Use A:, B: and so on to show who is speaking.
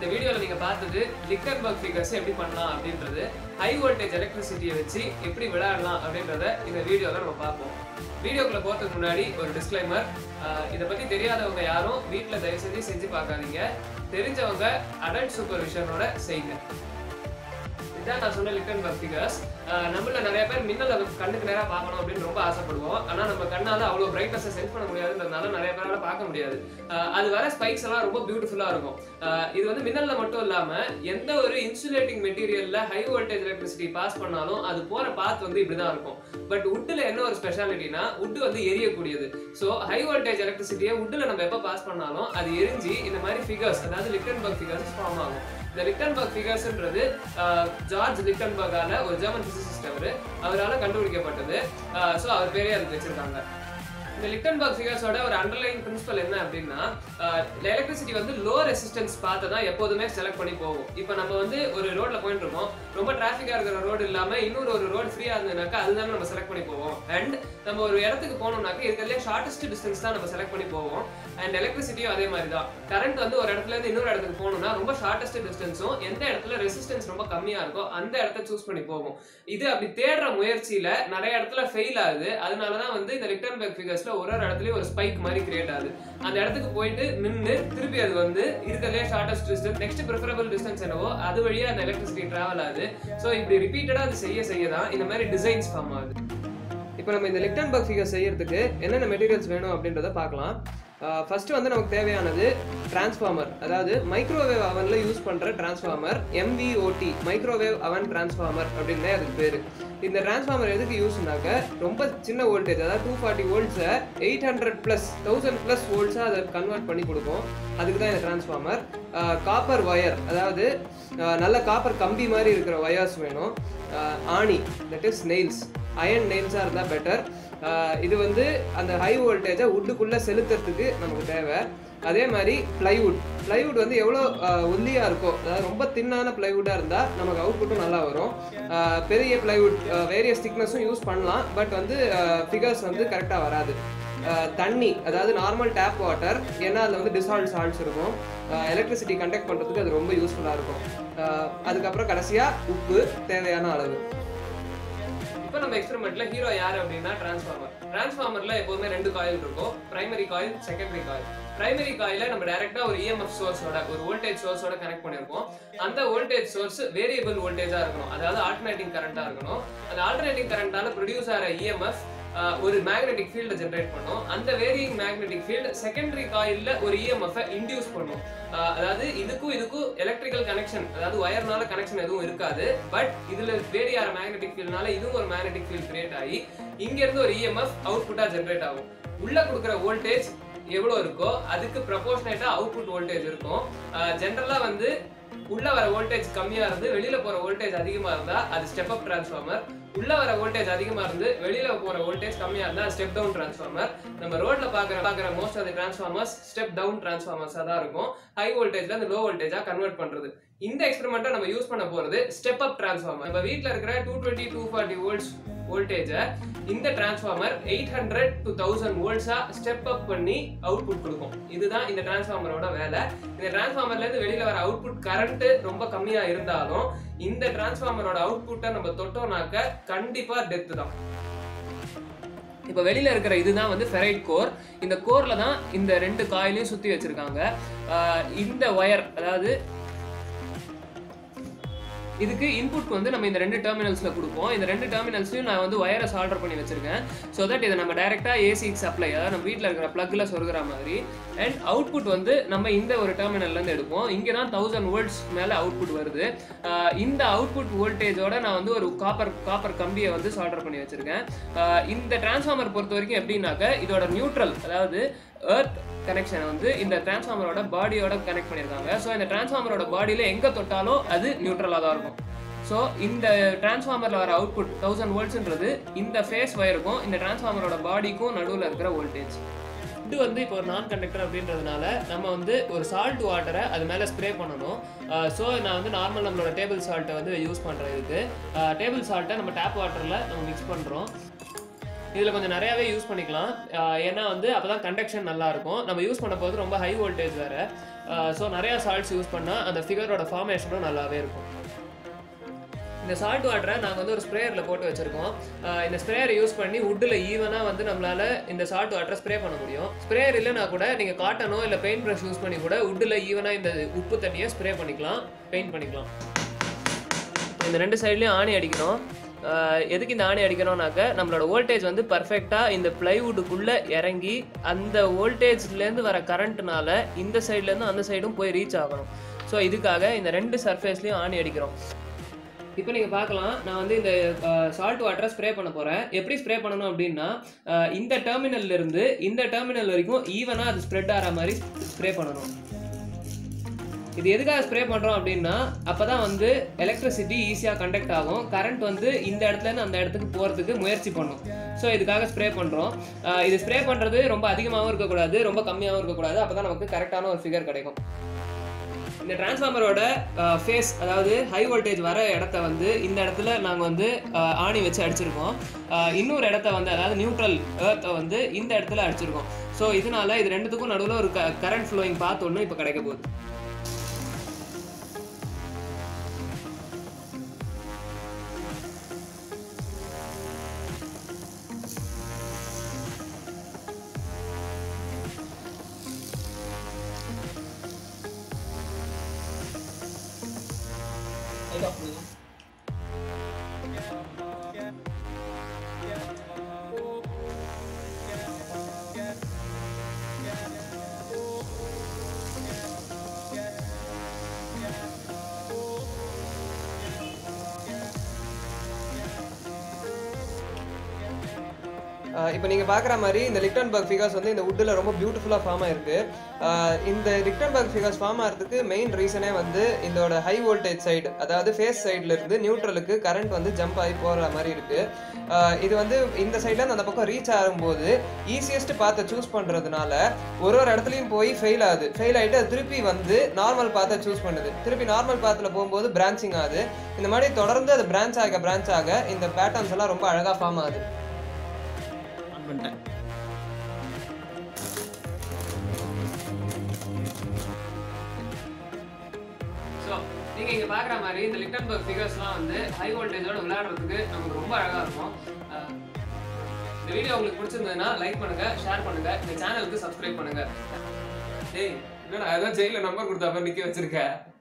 A: இந்த வீடியோவில் நீங்கள் பார்த்தது லிக்கன்பர்க் ஃபிகர்ஸ் எப்படி பண்ணலாம் அப்படின்றது ஹை வோல்டேஜ் எலக்ட்ரிசிட்டியை வச்சு எப்படி விளையாடலாம் அப்படின்றத இந்த வீடியோவில் நம்ம பார்ப்போம் வீடியோக்குள்ள போகிறதுக்கு முன்னாடி ஒரு டிஸ்க்ளைமர் இதை பற்றி தெரியாதவங்க யாரும் வீட்டில் தயவு செஞ்சு செஞ்சு பார்க்காதீங்க தெரிஞ்சவங்க அடல்ட் சூப்பர்விஷனோட செய்யுங்க இதான் நான் சொன்ன லிட்டன்பர்க் ஃபிகர்ஸ் நம்மள நிறைய பேர் மின்னல் அது கண்ணுக்கு நேரா பார்க்கணும் அப்படின்னு ரொம்ப ஆசைப்படுவோம் ஆனா நம்ம கண்ணால அவ்வளோ பிரைட்னஸ் சென்ஸ் பண்ண முடியாதுன்றதுனால நிறைய பேரால பார்க்க முடியாது அஹ் அது வர ஸ்பைக்ஸ் எல்லாம் ரொம்ப பியூட்டிஃபுல்லா இருக்கும் அஹ் இது வந்து மின்னல்ல மட்டும் இல்லாம எந்த ஒரு இன்சுலேட்டிங் மெட்டீரியல்ல ஹை வோல்டேஜ் எலக்ட்ரிசிட்டி பாஸ் பண்ணாலும் அது போற பாத் வந்து இப்படிதான் இருக்கும் பட் உட்டில் என்ன ஒரு ஸ்பெஷாலிட்டினா உட் வந்து எரியக்கூடியது ஸோ ஹை வோல்டேஜ் எலக்ட்ரிசிட்டியை உட்டில் நம்ம எப்போ பாஸ் பண்ணாலும் அது எரிஞ்சு இந்த மாதிரி ஃபிகர்ஸ் அதாவது லிட்டன்பர்க் ஃபிகர்ஸ் ஃபார்ம் ஆகும் இந்த லிட்டன்பர்க் ஃபிகர்ஸ்ன்றது ஜார்ஜ் லிட்டன்பர்கால ஒரு ஜெர்மன் பிசிசிஸ்ட் அவர் அவரால் கண்டுபிடிக்கப்பட்டது ஸோ அவர் பேரே அதுக்கு வச்சிருக்காங்க இந்த லிட்டன்பர்க் ஃபிகர்ஸோட ஒரு அண்டர்லைன் பிரின்சிபல் என்ன அப்படின்னா எலக்ட்ரிசிட்டி வந்து லோ ரெசிஸ்டன்ஸ் பார்த்து தான் எப்போதுமே செலக்ட் பண்ணி போகும் இப்போ நம்ம வந்து ஒரு ரோட்ல போயிட்டு இருக்கோம் ரொம்ப டிராஃபிக்காக இருக்கிற ரோடு இல்லாம இன்னொரு ஒரு ரோடு ஃப்ரீயா இருந்ததுனாக்கா அதுதான் நம்ம செலக்ட் பண்ணி போவோம் அண்ட் நம்ம ஒரு இடத்துக்கு போனோம்னாக்க இருக்கிறதுலே ஷார்ட்டஸ்ட் டிஸ்டன்ஸ் தான் நம்ம செலக்ட் பண்ணி போவோம் அண்ட் எலக்ட்ரிசிட்டியும் அதே மாதிரி தான் கரண்ட் வந்து ஒரு இடத்துல இருந்து இன்னொரு இடத்துக்கு போகணும்னா ரொம்ப ஷார்ட்டஸ்ட் டிஸ்டன்ஸும் எந்த இடத்துல ரெசிஸ்டன்ஸ் ரொம்ப கம்மியா இருக்கோ அந்த இடத்த சூஸ் பண்ணி போகும் இது அப்படி தேடுற முயற்சியில நிறைய இடத்துல ஃபெயில் ஆகுது அதனால தான் வந்து இந்த லிட்டன்பர்க் ஃபிகர்ஸ்ல ஒரு ஒரு இடத்துலயும் ஒரு ஸ்பைக் மாதிரி கிரியேட் ஆகுது அந்த இடத்துக்கு போயிட்டு நின்று திருப்பி அது வந்து இருக்கிறதே shortest distance next preferable distance என்னவோ அது வழியா அந்த எலக்ட்ரிசிட்டி டிராவல் ஆகுது ஸோ இப்படி ரிப்பீட்டடா அது செய்ய செய்ய தான் இந்த மாதிரி டிசைன்ஸ் ஃபார்ம் ஆகுது இப்போ நம்ம இந்த லிக்டன்பர்க் ஃபிகர் செய்யறதுக்கு என்னென்ன மெட்டீரியல்ஸ் வேணும் அப்படின்றத பார்க்கலாம் ஃபர்ஸ்ட் வந்து நமக்கு தேவையானது டிரான்ஸ்ஃபார்மர் அதாவது மைக்ரோவேவ் அவன்ல யூஸ் பண்ற transformer MVOT microwave oven transformer அப்படின்னு அதுக்கு பேரு இந்த டிரான்ஸ்ஃபார்மர் எதுக்கு யூஸ்னாக்க ரொம்ப சின்ன வோல்டேஜ் அதாவது டூ ஃபார்ட்டி வோல்ட்ஸை eight hundred plus thousand plus வோல்ட்ஸாக அதை கன்வெர்ட் பண்ணி கொடுக்கும் அதுக்கு தான் இந்த டிரான்ஸ்ஃபார்மர் காப்பர் ஒயர் அதாவது அஹ், நல்ல காப்பர் கம்பி மாதிரி இருக்கிற ஒயர்ஸ் வேணும் அஹ், ஆணி தட் இஸ் நெயில்ஸ் அயன் நெயில்ஸாக இருந்தால் பெட்டர் இது வந்து அந்த ஹை வோல்டேஜை உட்டுக்குள்ளே செலுத்துறதுக்கு நமக்கு தேவை அதே மாதிரி பிளைவுட் பிளைவுட் வந்து எவ்வளோ ஒல்லியாக இருக்கோ அதாவது ரொம்ப தின்னான பிளைவுட்டாக இருந்தால் நமக்கு அவுட்புட்டும் நல்லா வரும் அஹ், பெரிய பிளைவுட் வேரியஸ் திக்னஸும் யூஸ் பண்ணலாம் பட் வந்து ஃபிகர்ஸ் வந்து கரெக்டாக வராது அஹ், தண்ணி அதாவது நார்மல் டேப் வாட்டர் ஏன்னா அதில் வந்து டிசால்ட் சால்ட்ஸ் இருக்கும் எலக்ட்ரிசிட்டி கண்டக்ட் பண்ணுறதுக்கு அது ரொம்ப யூஸ்ஃபுல்லாக இருக்கும் அஹ், அதுக்கப்புறம் கடைசியாக உப்பு தேவையான அளவு இப்போ நம்ம எக்ஸ்பெரிமெண்ட்ல ஹீரோ யார் அப்படின்னா டிரான்ஸ்ஃபார்மர் டிரான்ஸ்ஃபார்மர்ல எப்போதுமே ரெண்டு காயில் இருக்கும் primary coil secondary coil primary காயில நம்ம டைரக்டா ஒரு இஎம்எஃப் சோர்ஸோட ஒரு வோல்டேஜ் சோர்ஸோட கனெக்ட் பண்ணிருப்போம் அந்த வோல்டேஜ் சோர்ஸ் வேரியபிள் வோல்டேஜா இருக்கணும் அதாவது ஆல்டர்னேட்டிங் கரண்டா இருக்கணும் அந்த ஆல்டர்னேட்டிங் கரண்டால ப்ரொடியூஸ் ஆகிற இஎம்எஃப் ஒரு மேக்னெட்டிக் ஃபீல்டை ஜென்ரேட் பண்ணும் அந்த வேரியிங் மேக்னெட்டிக் ஃபீல்டு செகண்டரி காயில்ல ஒரு இஎம்எஃப் இன்டியூஸ் பண்ணும் அஹ் அதாவது இதுக்கும் இதுக்கும் எலக்ட்ரிக்கல் கனெக்ஷன் அதாவது ஒயர்னால கனெக்ஷன் எதுவும் இருக்காது பட் இதுல வேரி ஆகிற மேக்னெட்டிக் ஃபீல்ட்னால இதுவும் ஒரு மேக்னெட்டிக் ஃபீல்ட் கிரியேட் ஆகி இங்க இருந்து ஒரு இஎம்எஃப் அவுட்புட்டா ஜென்ரேட் ஆகும் உள்ள கொடுக்குற வோல்டேஜ் எவ்வளவு இருக்கோ அதுக்கு ப்ரப்போர்ஷனேட்டா அவுட்புட் வோல்டேஜ் இருக்கும் ஜென்ரலா வந்து உள்ள வர வோல்டேஜ் கம்மியா இருந்து வெளியில போற வோல்டேஜ் அதிகமா இருந்தா அது ஸ்டெப் அப் டிரான்ஸ்ஃபார்மர் உள்ள வர வோல்டேஜ் அதிகமா இருந்து வெளியில போற வோல்டேஜ் கம்மியா இருந்தா ஸ்டெப் டவுன் டிரான்ஸ்ஃபார்மர் நம்ம ரோட்ல பாக்குற பாக்குற most of the transformers step down டிரான்ஸ்ஃபார்மர்ஸா தான் இருக்கும் ஹை வோல்டேஜ்ல இருந்து லோ வோல்டேஜா கன்வெர்ட் பண்றது இந்த எக்ஸ்பெரிமெண்ட்டை நம்ம யூஸ் பண்ண போறது ஸ்டெப் அப் டிரான்ஸ்ஃபார்மர் நம்ம வீட்ல இருக்கிற two twenty two forty volts வோல்டேஜை இந்த transformer eight hundred to thousand வோல்ட்ஸா ஸ்டெப் அப் பண்ணி அவுட்புட் கொடுக்கும் இதுதான் இந்த டிரான்ஸ்ஃபார்மரோட வேலை இந்த டிரான்ஸ்ஃபார்மர்ல இருந்து வெளியில வர அவுட்புட் கரண்ட் ரொம்ப கம்மியா இருந்தாலும் இந்த டிரான்ஸ்ஃபார்மரோட அவுட்புட்டை நம்ம தொட்டோம்னாக்க கண்டிப்பா டெத் தான் இப்போ வெளியில இருக்கிற இதுதான் வந்து ஃபெரைட் கோர் இந்த கோர்ல தான் இந்த ரெண்டு காயிலையும் சுத்தி வச்சிருக்காங்க ஆஹ் இந்த ஒயர் அதாவது இதுக்கு இன்புட் வந்து நம்ம இந்த ரெண்டு டெர்மினல்ஸ்ல கொடுப்போம் இந்த ரெண்டு டெர்மினல்ஸ்லையும் நான் வந்து வயரஸ் ஆர்டர் பண்ணி வச்சிருக்கேன் ஸோ தட் இதை நம்ம டைரக்டா ஏசிக்கு சப்ளை அதாவது நம்ம வீட்டில் இருக்கிற பிளக்ல சொருகிற மாதிரி அண்ட் அவுட்புட் வந்து நம்ம இந்த ஒரு டெர்மினல்ல இருந்து எடுப்போம் இங்கே தான் தௌசண்ட் வோல்ட்ஸ் மேலே அவுட்புட் வருது ஆஹ் இந்த அவுட்புட் வோல்டேஜோட நான் வந்து ஒரு காப்பர் காப்பர் கம்பியை வந்து சால்டர் பண்ணி வச்சிருக்கேன் ஆஹ் இந்த டிரான்ஸ்ஃபார்மர் பொறுத்த வரைக்கும் எப்படின்னாக்க இதோட நியூட்ரல் அதாவது எர்த் கனெக்ஷனை வந்து இந்த டிரான்ஸ்ஃபார்மரோட பாடியோட கனெக்ட் பண்ணியிருக்காங்க ஸோ இந்த டிரான்ஸ்ஃபார்மரோட பாடியில் எங்கே தொட்டாலும் அது நியூட்ரலாக தான் இருக்கும் ஸோ இந்த டிரான்ஸ்ஃபார்மரில் வர அவுட்புட் தௌசண்ட் வோல்ட்ஸ்ன்றது இந்த ஃபேஸ் வயருக்கும் இந்த டிரான்ஸ்ஃபார்மரோட பாடிக்கும் நடுவில் இருக்கிற வோல்டேஜ் இது வந்து இப்போ ஒரு நான் கண்டக்டர் அப்படின்றதுனால நம்ம வந்து ஒரு சால்ட் வாட்டரை அது மேலே ஸ்ப்ரே பண்ணணும் ஸோ நான் வந்து நார்மல் நம்மளோட டேபிள் சால்ட்டை வந்து யூஸ் பண்ணுறேன் இதுக்கு டேபிள் சால்ட்டை நம்ம டேப் வாட்டரில் நம்ம மிக்ஸ் பண்ணுறோம் இதில் கொஞ்சம் நிறையாவே யூஸ் பண்ணிக்கலாம் ஆஹ் ஏன்னா வந்து அப்போ தான் கண்டக்ஷன் நல்லா இருக்கும் நம்ம யூஸ் பண்ண போது ரொம்ப ஹை வோல்டேஜ் வேறு ஸோ நிறையா சால்ட்ஸ் யூஸ் பண்ணால் அந்த ஃபிகரோட ஃபார்மேஷனும் நல்லாவே இருக்கும் இந்த சால்ட் வாட்டரை நாங்கள் வந்து ஒரு ஸ்ப்ரேயரில் போட்டு வச்சுருக்கோம் இந்த ஸ்ப்ரேயரை யூஸ் பண்ணி வுட்டில் ஈவனாக வந்து நம்மளால் இந்த சால்ட் வாட்டரை ஸ்ப்ரே பண்ண முடியும் ஸ்ப்ரேயர் இல்லைனா கூட நீங்கள் காட்டனோ இல்லை பெயிண்ட் ப்ரஷ் யூஸ் பண்ணி கூட வுட்டில் ஈவனாக இந்த உப்பு தண்ணியை ஸ்ப்ரே பண்ணிக்கலாம் பெயிண்ட் பண்ணிக்கலாம் இந்த ரெண்டு சைட்லேயும் ஆணி அடிக்கணும் ஆஹ் எதுக்கு இந்த ஆணி அடிக்கணும்னாக்க நம்மளோட வோல்டேஜ் வந்து பர்ஃபெக்டாக இந்த பிளைவுட்டுக்குள்ளே இறங்கி அந்த வோல்டேஜ்லேருந்து வர கரண்ட்னால இந்த சைட்லேருந்து அந்த சைடும் போய் ரீச் ஆகணும் ஸோ இதுக்காக இந்த ரெண்டு சர்ஃபேஸ்லேயும் ஆணி அடிக்கிறோம் இப்போ நீங்கள் பார்க்கலாம் நான் வந்து இந்த சால்ட் வாட்டரை ஸ்ப்ரே பண்ண போகிறேன் எப்படி ஸ்ப்ரே பண்ணணும் அப்படின்னா ஆஹ் இந்த டெர்மினல்ல இருந்து இந்த டெர்மினல் வரைக்கும் ஈவனாக அது ஸ்ப்ரெட் ஆகிற மாதிரி ஸ்ப்ரே பண்ணணும் இது எதுக்காக ஸ்ப்ரே பண்ணுறோம் அப்படின்னா அப்போ தான் வந்து எலக்ட்ரிசிட்டி ஈஸியாக கண்டக்ட் ஆகும் கரண்ட் வந்து இந்த இடத்துலேருந்து அந்த இடத்துக்கு போகிறதுக்கு முயற்சி பண்ணும் ஸோ இதுக்காக ஸ்ப்ரே பண்ணுறோம் இது ஸ்ப்ரே பண்ணுறது ரொம்ப அதிகமாகவும் இருக்கக்கூடாது ரொம்ப கம்மியாகவும் இருக்கக்கூடாது அப்போ தான் நமக்கு கரெக்டான ஒரு ஃபிகர் கிடைக்கும் இந்த டிரான்ஸ்ஃபார்மரோட ஃபேஸ் அதாவது ஹை வோல்டேஜ் வர இடத்த வந்து இந்த இடத்துல நாங்கள் வந்து அஹ், ஆணி வச்சு அடிச்சிருக்கோம் அஹ், இன்னொரு இடத்த வந்து அதாவது நியூட்ரல் ஏர்த்தை வந்து இந்த இடத்துல அடிச்சிருக்கோம் ஸோ இதனால இது ரெண்டுத்துக்கும் நடுவில் ஒரு கரண்ட் ஃப்ளோயிங் பாத் ஒன்று இப்போ கிடைக்க போகுது இப்போ நீங்கள் பார்க்குற மாதிரி இந்த லிக்டன்பர்க் ஃபிகர்ஸ் வந்து இந்த வுட்டில் ரொம்ப பியூட்டிஃபுல்லாக ஃபார்ம் ஆயிருக்கு ஆஹ் இந்த லிக்டன்பர்க் ஃபிகர்ஸ் ஃபார்ம் ஆகிறதுக்கு மெயின் ரீசனே வந்து இதோட ஹை வோல்டேஜ் சைடு அதாவது ஃபேஸ் சைடில் இருந்து நியூட்ரலுக்கு கரண்ட் வந்து ஜம்ப் ஆகி போகிற மாதிரி இருக்குது இது வந்து இந்த சைட்லேருந்து அந்த பக்கம் ரீச் ஆகும்போது ஈஸியஸ்ட் பாத்தை சூஸ் பண்ணுறதுனால ஒரு ஒரு இடத்துலையும் போய் ஃபெயில் ஆகுது ஃபெயில் ஆகிட்டு அது திருப்பி வந்து நார்மல் பாத்தை சூஸ் பண்ணுது திருப்பி நார்மல் பாத்தில் போகும்போது பிரான்ச்சிங் ஆகுது இந்த மாதிரி தொடர்ந்து அது பிரான்ச் ஆக பிரான்ச் ஆக இந்த பேட்டர்ன்ஸ் எல்லாம் ரொம்ப அழகாக ஃபார்ம் ஆகுது
B: ஆன் பண்ணிட்டேன்
A: ஸோ நீங்கள் இங்கே பார்க்குற மாதிரி இந்த லிட்டன்பர்க் ஃபிகர்ஸ்லாம் வந்து ஹை வோல்டேஜோட விளையாடுறதுக்கு நமக்கு ரொம்ப அழகாக இருக்கும் அஹ் இந்த வீடியோ உங்களுக்கு பிடிச்சிருந்ததுன்னா லைக் பண்ணுங்க ஷேர் பண்ணுங்க இந்த சேனலுக்கு சப்ஸ்கிரைப் பண்ணுங்க டேய் என்னடா அதான் ஜெயிலில் நம்பர் கொடுத்தா நிற்க வச்சிருக்க